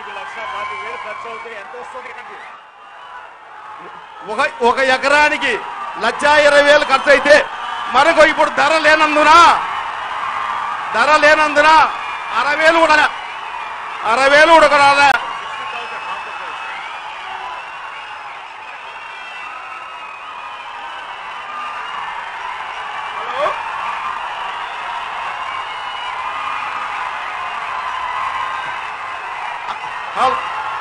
ఎకరానికి లక్ష పాతి వేలు ఖర్చు అవుతే ఎంత వస్తుంది నీకు? ఒక ఒక ఎకరానికి లక్ష ఇరవై వేలు ఖర్చు అయితే మనకు ఇప్పుడు ధర లేనందున ధర లేనందున అరవై వేలు కూడా రాలే. అరవై వేలు కూడా రాలే 60,000 market price. Hello hello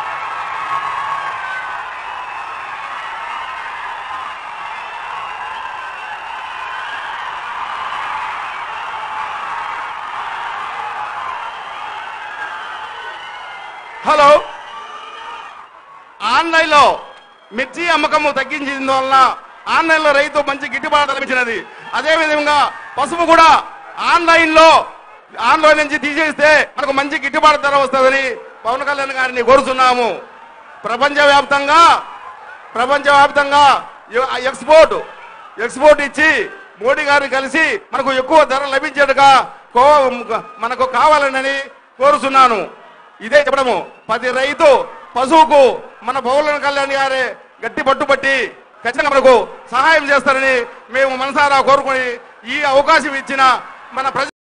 hello ఆన్లైన్లో మిర్చి అమ్మకము తగ్గించిన వలన ఆన్లైన్లో రైతు మంచి గిట్టుబాటు లభించినది అదే విధంగా పసుపు కూడా ఆన్లైన్లో ఆన్లైన్ నుంచి తీసేస్తే మనకు మంచి గిట్టుబాటు ధర వస్తుందని పవన్ కళ్యాణ్ గారిని కోరుతున్నాము ప్రపంచవ్యాప్తంగా ప్రపంచవ్యాప్తంగా ఎ- ఎక్స్పోర్ట్ ఎక్స్పోర్ట్ ఇచ్చి మోడీ గారు కలిసి మనకు ఎక్కువ ధర లభించేట్టుగా కో- మనకు కావాలని కోరుతున్నాను ఇదే చెప్పడము ప్రతి రైతు పశువుకు మన పౌరులను కళ్యాణ్ గారే గట్టి పట్టుబట్టి ఖచ్చితంగా మనకు సహాయం చేస్తారని మేము మనసారా కోరుకొని ఈ అవకాశం ఇచ్చిన మన ప్రజ